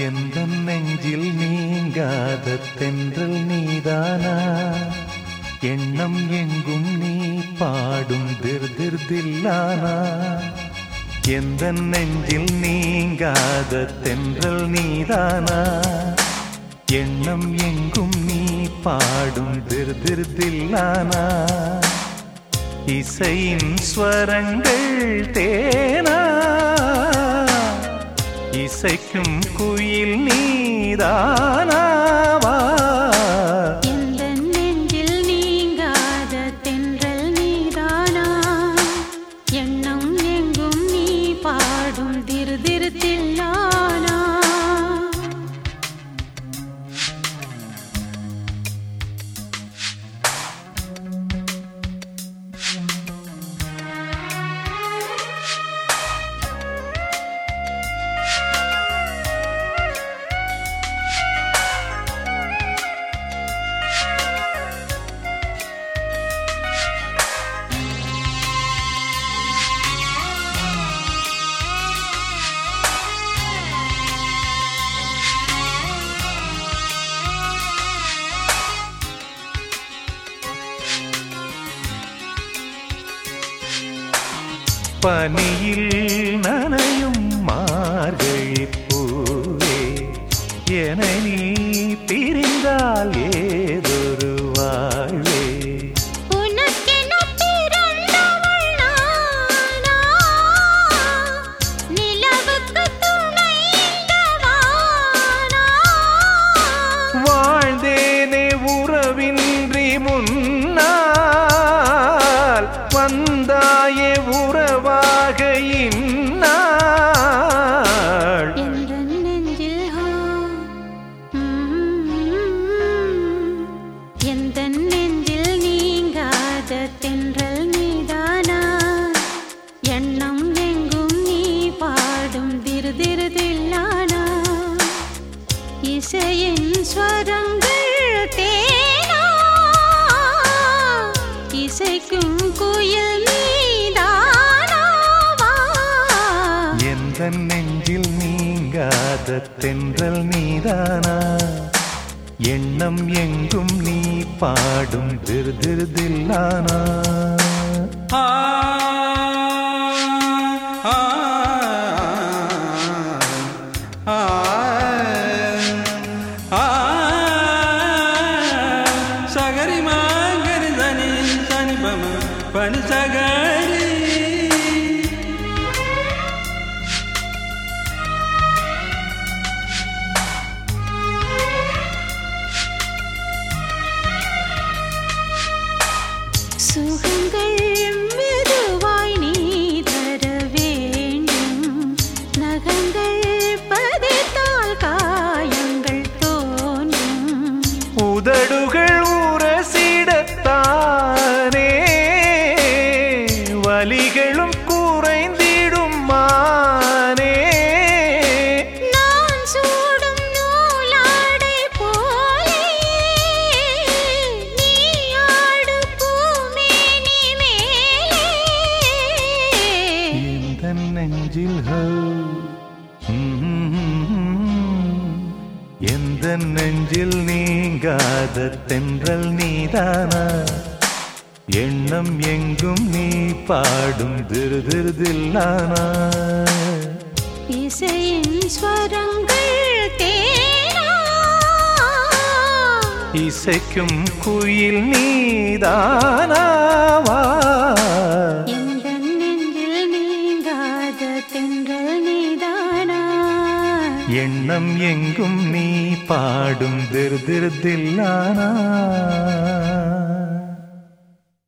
எந்த நெஞ்சில் நீங்காத தென்றல் நீதானா எண்ணம் எங்கும் நீ பாடும் திர் திர் தில்லானா எந்த நெஞ்சில் நீங்காத தென்றல் நீதானா எண்ணம் எங்கும் நீ பாடும் திர் திர் தில்லானா இசையின் ஸ்வரங்கள் தேனா இசைக்கும் குயில் நீதானாவா எந்த நெஞ்சில் நீங்காத தென்றல் நீதானா எண்ணம் எங்கும் நீ பாடும் திரு திரு தில்லானா பனியில் நனையும் மார்கழி பூவே என நீ பிரிந்தால் ஏதொரு வாழ்வே உனக்கென பிறந்தவள் நானா நிலவுக்கு துணை இந்த வானா வாழ்ந்தேனே உறவின்றி முன்னால் வந்தாயே உறவாக இந்நாள் எந்த நெஞ்சில் ஹா, ம்ம். எந்த நெஞ்சில் நீங்காத தென்றல் நீதானா எண்ணம் எங்கும் நீ பாடும் திரு திரு தில்லானா இசையின் ஸ்வரங்கள் தேனா இசைக்கும் குயில் நீதானாவா எந்த நெஞ்சில் நீங்காத தென்றல் நீதானா எண்ணம் எங்கும் நீ பாடும் திரு திரு தில்லானா ஆ ஆ ஆ ஆ சகரி மாங்கரி தனி தனி பம பனி சகரி சுகங்கள் மெதுவாய் நீ தர வேண்டும் நகங்கள் பதித்தால் காயங்கள் தோன்றும் உதடுகள் உரசிடத்தானே வலிகளும் குறைந்திடும் மானே நான் சூடும் நூலாடை போலே நீ ஆடு பூமேனி மேலே எந்த நெஞ்சில் ஹோ எந்த நெஞ்சில் நீங்காத தென்றல் நீதானா எண்ணம் எங்கும் நீ பாடும் திரு திரு தில்லானா இசையின் ஸ்வரங்கள் தேனா இசைக்கும் குயில் நீதானாவா எந்த நெஞ்சில் நீங்காத தென்றல் நீதானா எண்ணம் எங்கும் நீ பாடும் திரு திரு தில்லானா